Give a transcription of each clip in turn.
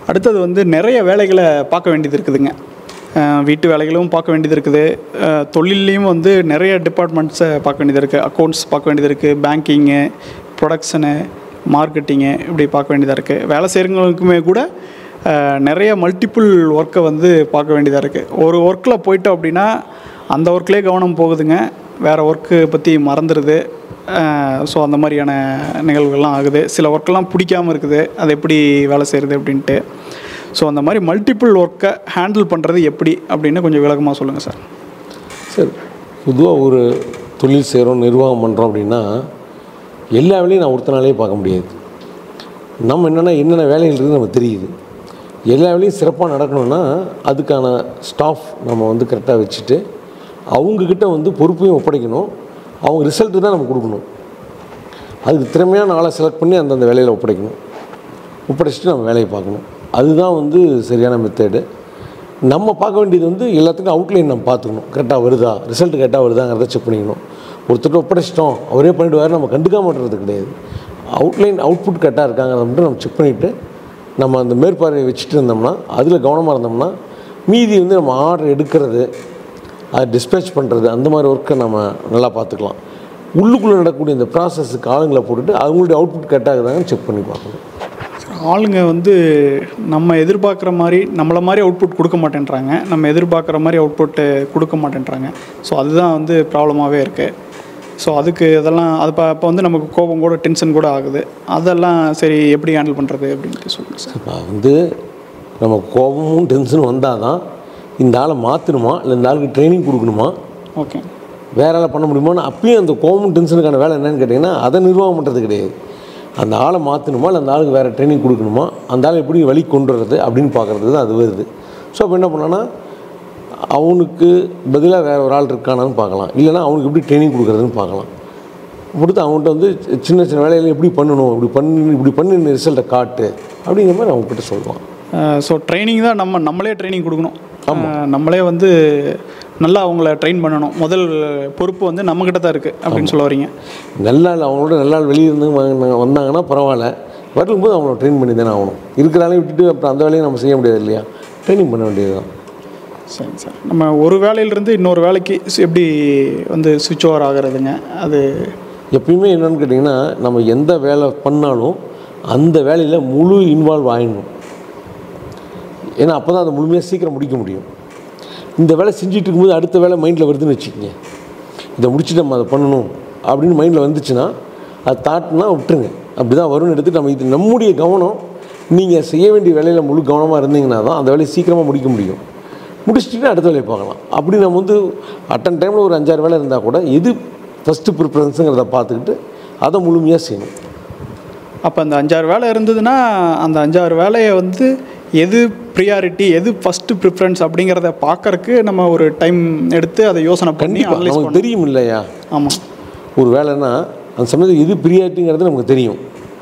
அடுத்தது வந்து நிறைய வேலைகளை பார்க்க வேண்டியது இருக்குதுங்க அஹ் வீட்டு வேலைகளும் பார்க்க வேண்டியது இருக்குது அஹ் தொழில்லையும் வந்து நிறைய டிபார்ட்மெண்ட்ஸை பார்க்க வேண்டியது இருக்குது அக்கௌண்ட்ஸ் பார்க்க வேண்டியது இருக்குது பேங்கிங்கு ப்ரொடக்ஷனு மார்க்கெட்டிங்கு இப்படி பார்க்க வேண்டியதாக இருக்குது வேலை செய்கிறவங்களுக்குமே கூட அஹ் நிறைய மல்டிப்புள் ஒர்க்கை வந்து பார்க்க வேண்டியதாக இருக்குது ஒரு ஒர்க்கில் போயிட்டோம் அப்படின்னா அந்த ஒர்க்லேயே கவனம் போகுதுங்க வேறு ஒர்க்கு பற்றி மறந்துடுது ஸோ அந்த மாதிரியான நிகழ்வுகள்லாம் ஆகுது சில ஒர்க்கெல்லாம் பிடிக்காம இருக்குது அது எப்படி வேலை செய்கிறது அப்படின்ட்டு ஸோ அந்த மாதிரி மல்டிப்புள் ஒர்க்கை ஹேண்டில் பண்ணுறது எப்படி அப்படின்னு கொஞ்சம் விளக்கமாக சொல்லுங்கள் சார் சார் பொதுவாக ஒரு தொழில் செய்கிறோம் நிர்வாகம் பண்ணுறோம் அப்படின்னா எல்லா வேலையும் நான் ஒருத்தனாலே பார்க்க முடியாது நம்ம என்னென்னா என்னென்ன வேலைகள் இருக்குது நமக்கு தெரியுது எல்லா வேலையும் சிறப்பாக நடக்கணும்னா அதுக்கான ஸ்டாஃப் நம்ம வந்து கரெக்டாக வச்சுட்டு அவங்கக்கிட்ட வந்து பொறுப்பையும் ஒப்படைக்கணும் அவங்க ரிசல்ட்டு தான் நம்ம கொடுக்கணும் அதுக்கு திறமையான ஆளை செலக்ட் பண்ணி அந்தந்த வேலையில் ஒப்படைக்கணும் ஒப்படைச்சிட்டு நம்ம வேலையை பார்க்கணும் அதுதான் வந்து சரியான மெத்தேடு நம்ம பார்க்க வேண்டியது வந்து எல்லாத்துக்கும் அவுட்லைன் நம்ம பார்த்துக்கணும் கரெக்டாக வருதா ரிசல்ட் கரெக்டாக வருதாங்கிறத செக் பண்ணிக்கணும் ஒருத்தர் ஒப்படைச்சிட்டோம் அவரே பண்ணிவிடுவார் நம்ம கண்டுக்காம விட்டுறது கிடையாது அவுட்லைன் அவுட்புட் கரெக்டாக இருக்காங்கிறத மட்டும் நம்ம செக் பண்ணிவிட்டு நம்ம அந்த மேற்பார்வையை வச்சுட்டு இருந்தோம்னா அதில் கவனமாக இருந்தோம்னா மீதி வந்து நம்ம ஆர்டர் எடுக்கிறது அதை டிஸ்பேச் பண்ணுறது அந்த மாதிரி ஒர்க்கை நம்ம நல்லா பார்த்துக்கலாம் உள்ளுக்குள்ளே நடக்கக்கூடிய இந்த ப்ராசஸுக்கு ஆளுங்களை போட்டுட்டு அவங்களுடைய அவுட்புட் கரெக்டாக இருக்குதாங்கன்னு செக் பண்ணி பார்க்கணும் ஆளுங்க வந்து நம்ம எதிர்பார்க்குற மாதிரி நம்மளை மாதிரி அவுட்புட் கொடுக்க மாட்டேன்றாங்க நம்ம எதிர்பார்க்குற மாதிரி அவுட்புட்டு கொடுக்க மாட்டேன்றாங்க ஸோ அதுதான் வந்து ப்ராப்ளமாகவே இருக்குது ஸோ அதுக்கு இதெல்லாம் அது இப்போ அப்போ வந்து நமக்கு கோபம் கூட டென்ஷன் கூட ஆகுது அதெல்லாம் சரி எப்படி ஹேண்டில் பண்ணுறது அப்படின்ட்டு சொல்லுங்கள் சார் இப்போ வந்து நம்ம கோபமும் டென்ஷனும் வந்தால் தான் இந்த ஆளை மாற்றணுமா இல்லை இந்த ஆளுக்கு ட்ரைனிங் கொடுக்கணுமா ஓகே வேற ஆளை பண்ண முடியுமான்னு அப்பயும் அந்த கோபமும் டென்ஷனுக்கான வேலை என்னன்னு கேட்டிங்கன்னா அதை நிர்வாகம் பண்ணுறது கிடையாது அந்த ஆளை மாற்றணுமா இல்லை அந்த ஆளுக்கு வேறு ட்ரைனிங் கொடுக்கணுமா அந்த ஆளை எப்படி வழி கொண்டு வர்றது அப்படின்னு பார்க்குறது தான் அது வருது ஸோ அப்போ என்ன பண்ணோன்னா அவனுக்கு பதிலாக வேறு ஒரு ஆள் இருக்கானான்னு பார்க்கலாம் இல்லைன்னா அவனுக்கு எப்படி ட்ரைனிங் கொடுக்குறதுன்னு பார்க்கலாம் கொடுத்து அவன்கிட்ட வந்து சின்ன சின்ன வேலைகளை எப்படி பண்ணணும் இப்படி பண்ணி இப்படி பண்ணி ரிசல்ட்டை காட்டு அப்படிங்கிற மாதிரி அவங்ககிட்ட சொல்லுவான் ஸோ ட்ரைனிங் தான் நம்ம நம்மளே ட்ரைனிங் கொடுக்கணும் அஹ் நம்மளே வந்து நல்லா அவங்கள ட்ரெயின் பண்ணணும் முதல் பொறுப்பு வந்து நம்மக்கிட்ட தான் இருக்குது அப்படின்னு சொல்ல வரீங்க நல்ல ஆள் அவங்களோட நல்ல ஆள் வெளியே இருந்து வாங்கினாங்க வந்தாங்கன்னா பரவாயில்ல வரும்போது அவங்கள ட்ரெயின் பண்ணி தானே ஆகணும் இருக்கிற ஆளையும் விட்டுட்டு அப்புறம் அந்த வேலையை நம்ம செய்ய முடியாது இல்லையா ட்ரைனிங் பண்ண வேண்டியது தான் சரி சார் நம்ம ஒரு வேலையிலிருந்து இன்னொரு வேலைக்கு ஸ்- எப்படி வந்து சுவிட்ச் ஓவர் ஆகுறதுங்க அது எப்பயுமே என்னன்னு கேட்டிங்கன்னா நம்ம எந்த வேலை பண்ணாலும் அந்த வேலையில் முழு இன்வால்வ் ஆயிடணும் ஏன்னா அப்போ தான் அதை முழுமையாக சீக்கிரம் முடிக்க முடியும் இந்த வேலை செஞ்சுட்டு இருக்கும்போது அடுத்த வேலை மைண்டில் வருதுன்னு வச்சுக்கோங்க இதை முடிச்சுட்டு நம்ம அதை பண்ணணும் அப்படின்னு மைண்டில் வந்துச்சுன்னா அது தாட்னா விட்டுருங்க அப்படி தான் வரும்னு எடுத்துட்டு நம்ம இது நம்முடைய கவனம் நீங்கள் செய்ய வேண்டிய வேலையில் முழு கவனமாக இருந்தீங்கன்னா தான் அந்த வேலையை சீக்கிரமாக முடிக்க முடியும் முடிச்சுட்டு அடுத்த வேலையை பார்க்கலாம் அப்படி நம்ம வந்து அட்டன் டைமில் ஒரு அஞ்சாறு வேலை இருந்தால் கூட எது ஃபஸ்ட்டு ப்ரிஃபரன்ஸுங்கிறத பார்த்துக்கிட்டு அதை முழுமையாக செய்யணும் அப்போ அந்த அஞ்சாறு வேலை இருந்ததுன்னா அந்த அஞ்சாறு வேலையை வந்து எது ப்ரியாரிட்டி எது ஃபஸ்ட்டு ப்ரிஃபரன்ஸ் அப்படிங்கிறத பார்க்கறக்கு நம்ம ஒரு டைம் எடுத்து அதை யோசனை பண்ணி கண்டிப்பாக அனலைஸ் நமக்கு பண்ணணும் தெரியும் இல்லையா ஆமாம் ஒரு வேலைன்னா அந்த சமயத்தில் எது ப்ரியாரிட்டிங்கிறது நமக்கு தெரியும்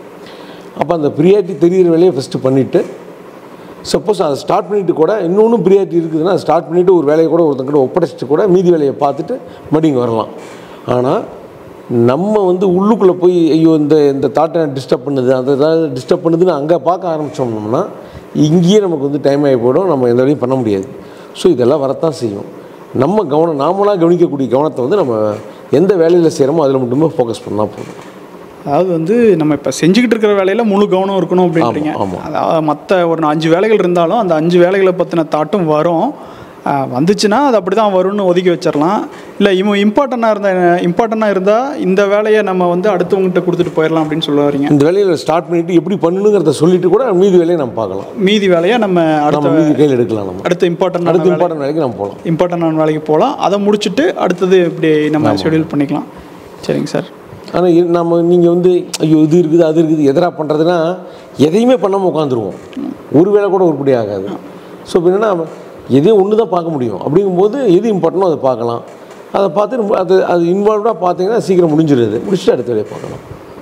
அப்போ அந்த ப்ரியாரிட்டி தெரிகிற வேலையை ஃபஸ்ட்டு பண்ணிவிட்டு சப்போஸ் அதை ஸ்டார்ட் பண்ணிட்டு கூட இன்னொன்றும் ப்ரியாரிட்டி இருக்குதுன்னா அதை ஸ்டார்ட் பண்ணிவிட்டு ஒரு வேலையை கூட ஒருத்தங்கிட்ட ஒப்படைச்சிட்டு கூட மீதி வேலையை பார்த்துட்டு மறுபடியும் வரலாம் ஆனால் நம்ம வந்து உள்ளுக்குள்ளே போய் ஐயோ இந்த இந்த தாட்டை டிஸ்டர்ப் பண்ணுது அதை ஏதாவது டிஸ்டர்ப் பண்ணுதுன்னு அங்கே பார்க்க ஆரம்பித்தோம்னா இங்கேயே நமக்கு வந்து டைம் ஆகி போயிடும் நம்ம எந்த வேலையும் பண்ண முடியாது ஸோ இதெல்லாம் வரத்தான் செய்யும் நம்ம கவனம் நாமளாக கவனிக்கக்கூடிய கவனத்தை வந்து நம்ம எந்த வேலையில் செய்கிறோமோ அதில் மட்டுமே ஃபோக்கஸ் பண்ணால் போதும் அதாவது வந்து நம்ம இப்போ செஞ்சுக்கிட்டு இருக்கிற வேலையில் முழு கவனம் இருக்கணும் அப்படின்றீங்க ஆமா, ஆமா. அதாவது மற்ற ஒரு அஞ்சு வேலைகள் இருந்தாலும் அந்த அஞ்சு வேலைகளை பற்றின தாட்டும் வரும் ஆஹ் வந்துச்சுன்னா அது அப்படி தான் வரும்னு ஒதுக்கி வச்சிடலாம் இல்லை இவன் இம்பார்ட்டண்ட்டாக இருந்த இம்பார்ட்டண்ட்டாக இருந்தால் இந்த வேலையை நம்ம வந்து அடுத்தவங்ககிட்ட கொடுத்துட்டு போயிடலாம் அப்படின்னு சொல்ல வரீங்க இந்த வேலையில் ஸ்டார்ட் பண்ணிவிட்டு எப்படி பண்ணணுங்கிறத சொல்லிட்டு கூட மீதி வேலையை நம்ம பார்க்கலாம் மீதி வேலையை நம்ம அடுத்த நம்ம மீதி கையில் எடுக்கலாம் நம்ம அடுத்த இம்பார்ட்டன்ட் அடுத்த இம்பார்ட்டன்ட் வேலைக்கு நம்ம போகலாம் இம்பார்ட்டண்டான வேலைக்கு போகலாம் அதை முடிச்சுட்டு அடுத்தது இப்படி நம்ம ஷெடியூல் பண்ணிக்கலாம் சரிங்க சார் ஆனால் நம்ம நீங்கள் வந்து ஐயோ இது இருக்குது அது இருக்குது எதரா பண்ணுறதுன்னா எதையுமே பண்ணாமல் உட்காந்துருவோம் ஒரு வேலை கூட உருப்படி ஆகாது ஸோ இப்போ என்னென்னா எதையும் ஒன்று தான் பார்க்க முடியும் அப்படிங்கும்போது எது இம்பார்ட்டனோ அதை பார்க்கலாம் அதை பார்த்து நம்ம அது அது இன்வால்வ்டாக பார்த்தீங்கன்னா சீக்கிரம் முடிஞ்சிடுது முடிச்சுட்டு அடுத்த வேலையை பார்க்கலாம்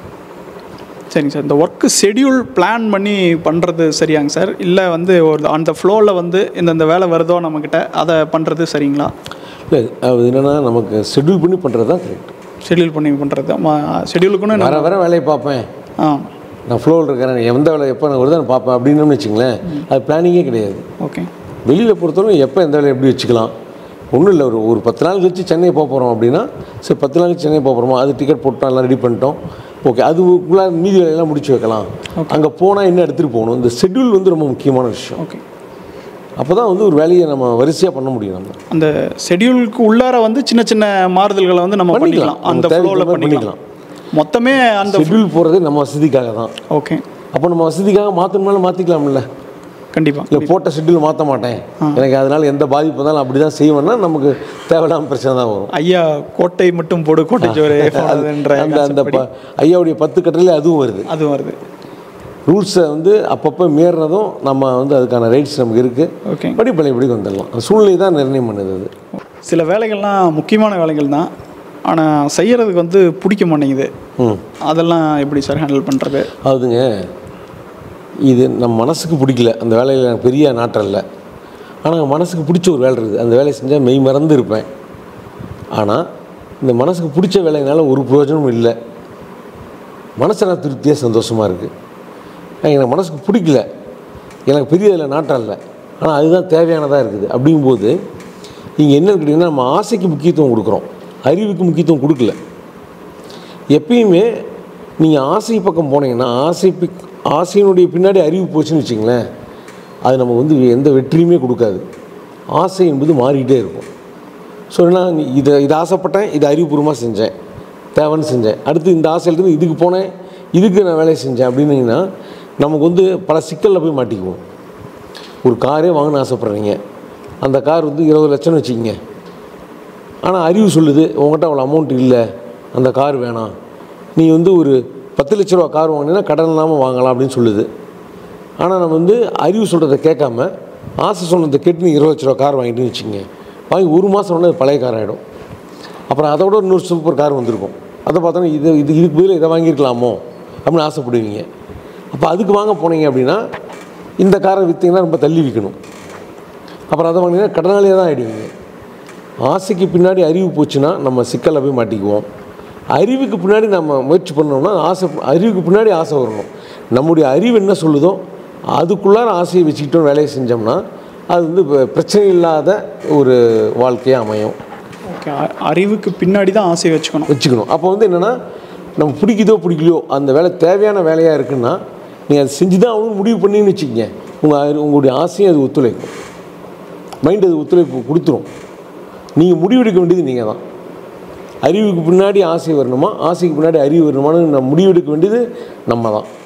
சரிங்க சார் இந்த ஒர்க்கு ஷெடியூல் பிளான் பண்ணி பண்ணுறது சரியாங்க சார் இல்லை வந்து ஒரு அந்த ஃப்ளோவில் வந்து இந்தந்த வேலை வருதோ நம்மக்கிட்ட அதை பண்ணுறது சரிங்களா இல்லை அது என்னென்னா நமக்கு ஷெட்யூல் பண்ணி பண்ணுறது தான் கரெக்ட் ஷெடியூல் பண்ணி பண்ணுறது ஷெடியூலுக்குன்னு வர வர வேலையை பார்ப்பேன் ஆ நான் ஃப்ளோவில் இருக்கிறேன் எந்த வேலை எப்போ நான் வருது நான் பார்ப்பேன் அப்படின்னு வச்சுங்களேன் அது பிளானிங்கே கிடையாது ஓகே வெளியில் பொறுத்தவரை எப்போ எந்த வேலையை எப்படி வச்சுக்கலாம் ஒன்றும் இல்லை ஒரு ஒரு பத்து நாள் கழிச்சு சென்னை போக போகிறோம் அப்படின்னா சரி பத்து நாள் கழிச்சு சென்னை போக போகிறோமா அது டிக்கெட் போட்டோம் எல்லாம் ரெடி பண்ணிட்டோம் ஓகே அதுக்குள்ளே மீதி வேலையெல்லாம் முடிச்சு வைக்கலாம் அங்கே போனால் என்ன எடுத்துகிட்டு போகணும் இந்த ஷெட்யூல் வந்து ரொம்ப முக்கியமான விஷயம் ஓகே அப்போ தான் வந்து ஒரு வேலையை நம்ம வரிசையாக பண்ண முடியும் நம்ம அந்த ஷெட்யூலுக்கு உள்ளார வந்து சின்ன சின்ன மாறுதல்களை வந்து நம்ம பண்ணிக்கலாம். பண்ணிக்கலாம் அந்த நம்ம தேவைக்கு ஃப்ளோவில் தகுந்த மாதிரி பண்ணிக்கலாம் மொத்தமே அந்த ஷெட்யூல் போகிறதே நம்ம வசதிக்காக தான் ஓகே அப்போ நம்ம வசதிக்காக மாற்றணும்னாலும் மாற்றிக்கலாம்ல கண்டிப்பாக இல்லை போட்ட ஷெட்யூல் மாற்ற மாட்டேன் எனக்கு அதனால் எந்த பாதிப்பு இருந்தாலும் அப்படி தான் செய்வேன்னா நமக்கு தேவையில்லாம பிரச்சனை தான் வரும் ஐயா கோட்டை மட்டும் போடு கோட்டை சோறு போடாதுன்ற அந்த அந்த concept படி ப- ஐயாவுடைய பத்து கட்டளை அதுவும் வருது அதுவும் வருது ரூல்ஸை வந்து அப்பப்போ மீறினதும் நம்ம வந்து அதுக்கான ரைட்ஸ் நமக்கு இருக்குது ஓகே படி பழையபடி வந்துடலாம் அந்த சூழ்நிலை தான் நிர்ணயம் பண்ணுது அது சில வேலைகள்லாம் முக்கியமான வேலைகள் தான் ஆனால் செய்யறதுக்கு வந்து பிடிக்க மாட்டேங்குது ம் அதெல்லாம் எப்படி சார் ஹேண்டில் பண்ணுறது அதுங்க இது நம்ம மனசுக்கு பிடிக்கல அந்த வேலையில் எனக்கு பெரிய நாட்டம் இல்லை ஆனால் மனசுக்கு பிடிச்ச ஒரு வேலை இருக்குது அந்த வேலையை செஞ்சால் மெய் மறந்து இருப்பேன் ஆனால் இந்த மனசுக்கு பிடிச்ச வேலையினால ஒரு பிரயோஜனமும் இல்லை மனசு நான் திருப்தியாக சந்தோஷமாக இருக்குது எனக்கு மனசுக்கு பிடிக்கல எனக்கு பெரிய இதில் நாட்டம் இல்லை ஆனால் அதுதான் தேவையானதாக இருக்குது அப்படிங்கும்போது இங்கே என்னன்னு கேட்டிங்கன்னா நம்ம ஆசைக்கு முக்கியத்துவம் கொடுக்குறோம் அறிவுக்கு முக்கியத்துவம் கொடுக்கல எப்பயுமே நீங்கள் ஆசை பக்கம் போனீங்கன்னா ஆசை பிக் ஆசையினுடைய பின்னாடி அறிவு போச்சுன்னு வச்சிங்களேன் அது நம்ம வந்து எந்த வெற்றியுமே கொடுக்காது ஆசை என்பது மாறிக்கிட்டே இருக்கும் ஸோ நான் இதை இதை ஆசைப்பட்டேன் இதை அறிவுபூர்வமாக செஞ்சேன் தேவைன்னு செஞ்சேன் அடுத்து இந்த ஆசையிலேருந்து இதுக்கு போனேன் இதுக்கு நான் வேலையை செஞ்சேன் அப்படின்னீங்கன்னா நமக்கு வந்து பல சிக்கலில் போய் மாட்டிக்குவோம் ஒரு காரே வாங்கணும்னு ஆசைப்பட்றீங்க அந்த கார் வந்து இருபது லட்சம்னு வச்சுக்கிங்க ஆனால் அறிவு சொல்லுது உங்கள்கிட்ட அவ்வளோ அமௌண்ட் இல்லை அந்த கார் வேணாம் நீ வந்து ஒரு பத்து லட்ச ரூபா கார் வாங்கினீங்கன்னா கடன் இல்லாமல் வாங்கலாம் அப்படின்னு சொல்லுது ஆனால் நம்ம வந்து அறிவு சொல்கிறத கேட்காம ஆசை சொன்னதை கேட்டு நீ இருபது லட்ச ரூபா கார் வாங்கிட்டுன்னு வச்சுங்க வாங்கி ஒரு மாதம் உடனே அது பழைய கார் ஆகிடும் அப்புறம் அதை விட இன்னொரு சூப்பர் கார் வந்திருக்கும் அதை பார்த்தோன்னா இது இது இதுக்கு பதிலாக இதை வாங்கியிருக்கலாமோ அப்படின்னு ஆசைப்படுவீங்க அப்போ அதுக்கு வாங்க போனீங்க அப்படின்னா இந்த காரை விற்றீங்கன்னா ரொம்ப தள்ளி விற்கணும் அப்புறம் அதை வாங்கினீங்கன்னா கடனாளியாக தான் ஆகிடுவீங்க ஆசைக்கு பின்னாடி அறிவு போச்சுன்னா நம்ம சிக்கலில் போய் மாட்டிக்குவோம் அறிவுக்கு பின்னாடி நம்ம முயற்சி பண்ணோம்னா ஆசை அறிவுக்கு பின்னாடி ஆசை வரணும் நம்முடைய அறிவு என்ன சொல்லுதோ அதுக்குள்ளார ஆசையை வச்சுக்கிட்டோம் வேலையை செஞ்சோம்னா அது வந்து ப- பிரச்சனை இல்லாத ஒரு வாழ்க்கையாக அமையும் ஓகே அறிவுக்கு பின்னாடி தான் ஆசை வச்சுக்கணும் வச்சுக்கணும் அப்போ வந்து என்னென்னா நம்ம பிடிக்குதோ பிடிக்கலையோ அந்த வேலை தேவையான வேலையாக இருக்குன்னா நீங்கள் அதை செஞ்சு தான் அவனும் முடிவு பண்ணின்னு வச்சுக்கங்க உங்கள் உங்களுடைய ஆசையும் அது ஒத்துழைக்கும் மைண்ட் அது ஒத்துழைப்பு கொடுத்துரும் நீங்கள் முடிவெடுக்க வேண்டியது நீங்கள் தான் அறிவுக்கு பின்னாடி ஆசை வரணுமா ஆசைக்கு பின்னாடி அறிவு வரணுமான்னு நம்ம முடிவெடுக்க வேண்டியது நம்ம தான்